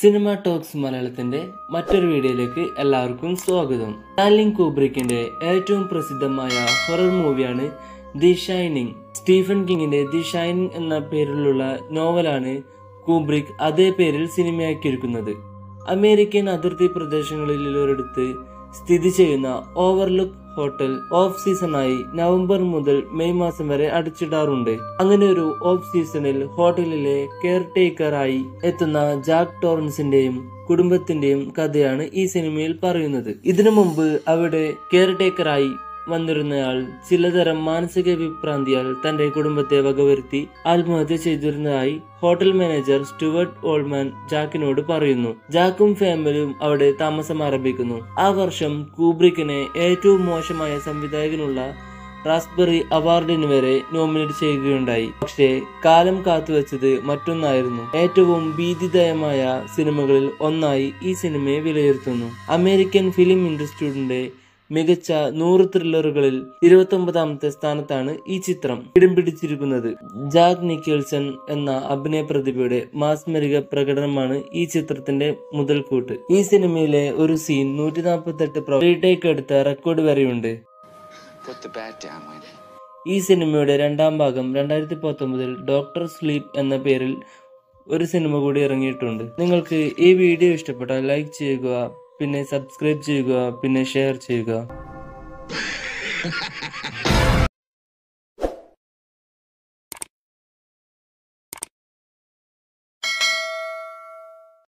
Cinema talks മലയാളത്തിന്റെ മറ്റൊരു വീഡിയോയിലേക്ക് എല്ലാവർക്കും സ്വാഗതം സ്റ്റാലിൻ കൂബ്രിക്കിന്റെ ഏറ്റവും പ്രസിദ്ധമായ ഹൊറർ മൂവിയാണ് ദി ഷൈനിങ് സ്റ്റീഫൻ കിങ്ങിന്റെ ദി ഷൈനിങ് എന്ന പേരിലുള്ള നോവലാണ് കൂബ്രിക് അതേ പേരിൽ സിനിമയാക്കിയിരിക്കുന്നത് അമേരിക്കൻ അതിർത്തി പ്രദേശങ്ങളിൽ ഒരിടത്ത് സ്ഥിതി ചെയ്യുന്ന ഓവർലുക്ക് ഹോട്ടൽ ഓഫ് സീസണായി നവംബർ മുതൽ മെയ് മാസം വരെ അടച്ചിടാറുണ്ട് അങ്ങനെ ഒരു ഓഫ് സീസണിൽ ഹോട്ടലിലെ കെയർ ടേക്കറായി എത്തുന്ന ജാക്ക് ടോറൻസിന്റെയും കുടുംബത്തിന്റെയും കഥയാണ് ഈ സിനിമയിൽ പറയുന്നത് ഇതിനു മുമ്പ് അവിടെ കെയർ ടേക്കറായി വന്നിരുന്നയാൾ ചിലതരം മാനസിക വിഭ്രാന്തിയാൽ തന്റെ കുടുംബത്തെ വകവരുത്തി ആത്മഹത്യ ചെയ്തിരുന്നതായി ഹോട്ടൽ മാനേജർ സ്റ്റുവർട്ട് ഓൾമാൻ ജാക്കിനോട് പറയുന്നു ജാക്കും ഫാമിലിയും അവിടെ താമസം ആരംഭിക്കുന്നു ആ വർഷം കൂബ്രിക്കിനെ ഏറ്റവും മോശമായ സംവിധായകനുള്ള റാസ്ബെറി അവാർഡിന് വരെ നോമിനേറ്റ് ചെയ്യുകയുണ്ടായി പക്ഷേ കാലം കാത്തുവച്ചത് മറ്റൊന്നായിരുന്നു ഏറ്റവും ഭീതിദയമായ സിനിമകളിൽ ഒന്നായി ഈ സിനിമയെ വിലയിരുത്തുന്നു അമേരിക്കൻ ഫിലിം ഇൻഡസ്ട്രിയുടെ മികച്ച നൂറ് ത്രില്ലറുകളിൽ ഇരുപത്തൊമ്പതാമത്തെ സ്ഥാനത്താണ് ഈ ചിത്രം ഇടം പിടിച്ചിരിക്കുന്നത് ജാക്ക് നിക്കൽസൺ എന്ന അഭിനയ പ്രതിഭയുടെ മാസ്മരിക പ്രകടനമാണ് ഈ ചിത്രത്തിന്റെ മുതൽക്കൂട്ട് ഈ സിനിമയിലെ ഒരു സീൻ നൂറ്റി നാൽപ്പത്തെട്ട് റീടേക്ക് എടുത്ത റെക്കോർഡ് വരെയുണ്ട് Put the bat down, Wendy. ഈ സിനിമയുടെ രണ്ടാം ഭാഗം രണ്ടായിരത്തി പത്തൊമ്പതിൽ ഡോക്ടർ സ്ലീപ്പ് എന്ന പേരിൽ ഒരു സിനിമ കൂടി ഇറങ്ങിയിട്ടുണ്ട് നിങ്ങൾക്ക് ഈ വീഡിയോ ഇഷ്ടപ്പെട്ടാൽ ലൈക്ക് ചെയ്യുക പിന്നെ സബ്സ്ക്രൈബ് ചെയ്യുക പിന്നെ ഷെയർ ചെയ്യുക